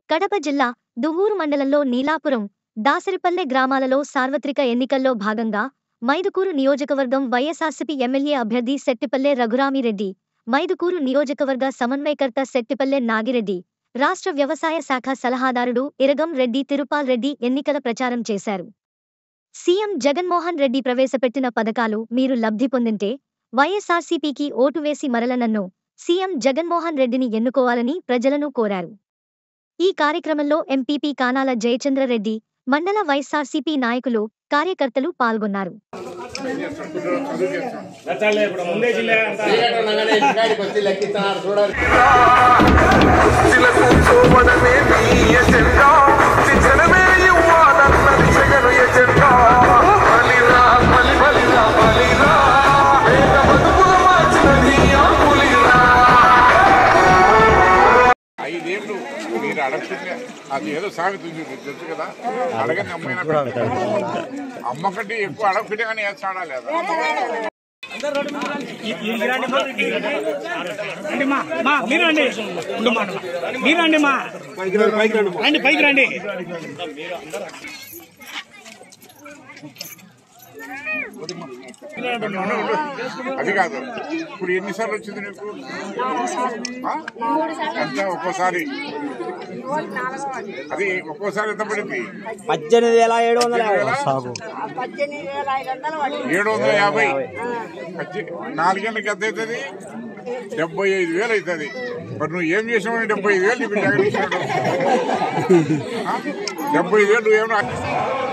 కడప జిల్లా దువ్వూరు మండలంలో నీలాపురం దాసరిపల్లె గ్రామాలలో సార్వత్రిక ఎన్నికల్లో భాగంగా మైదుకూరు నియోజకవర్గం వైఎస్ఆర్సీపీ ఎమ్మెల్యే అభ్యర్థి సెట్టిపల్లె రఘురామిరెడ్డి మైదుకూరు నియోజకవర్గ సమన్వయకర్త సెట్టిపల్లె నాగిరెడ్డి రాష్ట్ర వ్యవసాయ శాఖ సలహాదారుడు ఇరగం రెడ్డి తిరుపాల్ రెడ్డి ఎన్నికల ప్రచారం చేశారు సీఎం జగన్మోహన్ రెడ్డి ప్రవేశపెట్టిన పథకాలు మీరు లబ్ధి పొందింటే వైఎస్ఆర్సీపీకి ఓటు వేసి మరల నన్ను సీఎం జగన్మోహన్ రెడ్డిని ఎన్నుకోవాలని ప్రజలను కోరారు ఈ కార్యక్రమంలో ఎంపీపీ కానాల జయచంద్రరెడ్డి మండల వైఎస్ఆర్సీపీ నాయకులు కార్యకర్తలు పాల్గొన్నారు నచ్చాలే ఇప్పుడు ముందే జిల్లా అంతా అనగానే ఇంటికాడికి వచ్చి లెక్కిస్తున్నారు చూడాలి శిలకు చూపడమే నీ ఎజెండా శిక్షణమే ఇవ్వాలన్నది జగను ఎజెండా బలిరా బలి బలిరా బలిరా పేద బతుకులు మార్చినది ఆ పులిరా ఐదేళ్ళు మీరు అడగకుండా అది ఏదో సామెత ఉంది మీకు తెలుసు కదా అడగని అమ్మైనా అమ్మ కంటే ఎక్కువ అడగకుంటే కానీ వేస్తాడా లేదా రండి మా మా మీరు రండి ఉండు మా మీరు రండి మా రండి పైకి రండి అది కాదు ఇప్పుడు ఎన్నిసార్లు వచ్చింది నీకు ఆ? ఎంత ఒక్కోసారి అది ఒక్కోసారి ఎంత పడింది పద్దెనిమిది వేల ఏడు వందల యాభై పద్దెనిమిది వేల ఐదు వందలు పడింది ఏడు వందల యాభై పచ్చి- నాలుగేళ్ళకి ఎంత అవుతుంది డెబ్బై ఐదు వేలు అవుతుంది మరి నువ్వు ఏం చేసావు డెబ్బై ఐదు వేలు ఇప్పుడు జగన్ ఇచ్చినాడు ఆ? డెబ్బై ఐదు వేలు నువ్వేమన్నా